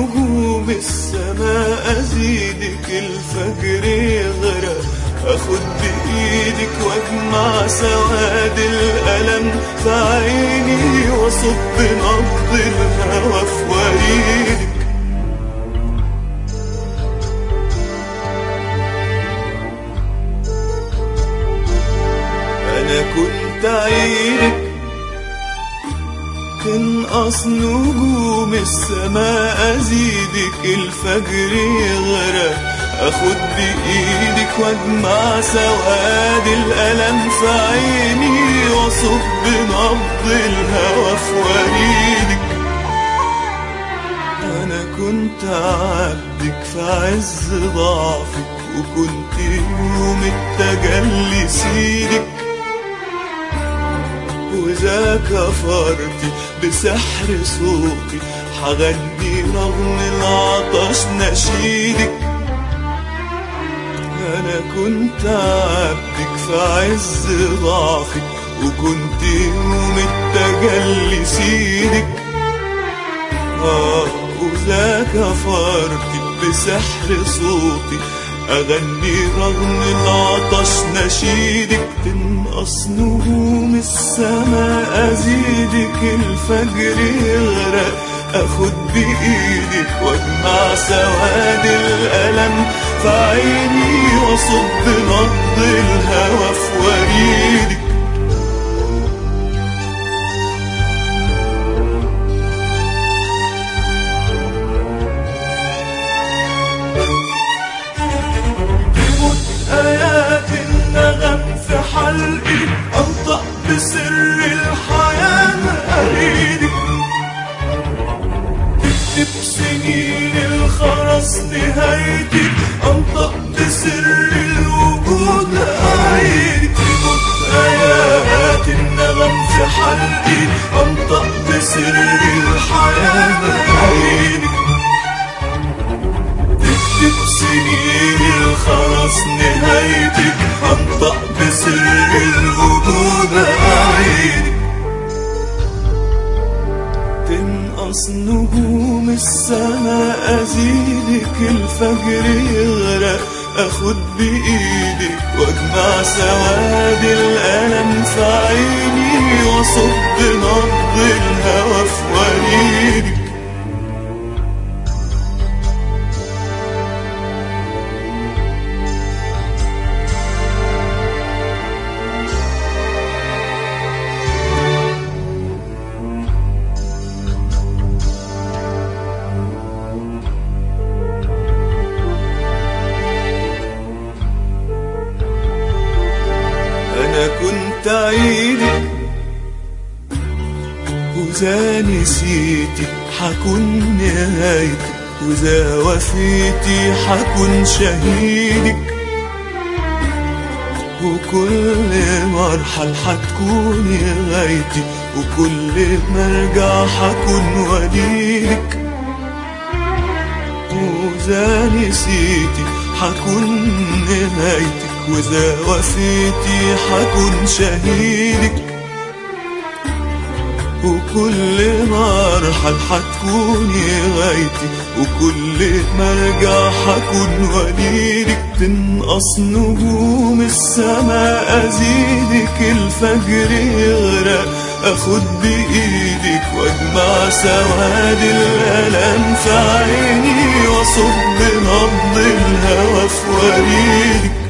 نجوم السماء أزيدك الفجر يغرق أخد بإيدك وأجمع سواد الألم في عيني وأصب نبض الهوى في وريدك أنا كنت عينك تنقص نجوم السماء أزيدك الفجر يغرق أخد بإيدك وأجمع سواد الألم في عيني وأصب نبض الهوى في وريدك أنا كنت عبدك في عز ضعفك وكنت يوم التجلي سيدك وإذا كفرتي بسحر صوتي حغني رغم العطش نشيدك أنا كنت عبدك في عز ضعفك وكنت يوم التجلي سيدك آه وإذا كفرتي بسحر صوتي أغني رغم العطش نشيدك تنقص نجوم السماء أزيدك الفجر يغرق أخد بإيدك وأجمع سواد الألم في عيني وأصب نبض الهوى في وريدك آيات النغم في حلقي أنطق بسر الحياة أريدك تكتب سنين الخرس نهايتي أنطق بسر الوجود أعيدك آيات النغم في حلقي أنطق بسر الحياة أريدك تكتب سنين الخرس نهايتك أنطق بسر الوجود أعيدك تنقص نجوم السماء أزيدك الفجر يغرق أخد بإيدك وأجمع سواد الألم في عيني وأصب نبض الهوى في وريدك أنا كنت عيدك وإذا نسيتي حكون نهايتك وإذا وفيتي حكون شهيدك وكل مرحل حتكوني غايتي وكل مرجع حكون وليدك وإذا نسيتي حكون نهايتك وإذا وفيتي حكون شهيدك وكل مرحل حتكوني غايتي وكل مرجع حكون وليدك تنقص نجوم السماء أزيدك الفجر يغرق أخد بإيدك وأجمع سواد الألم في عيني وأصب نبض الهوى في وريدك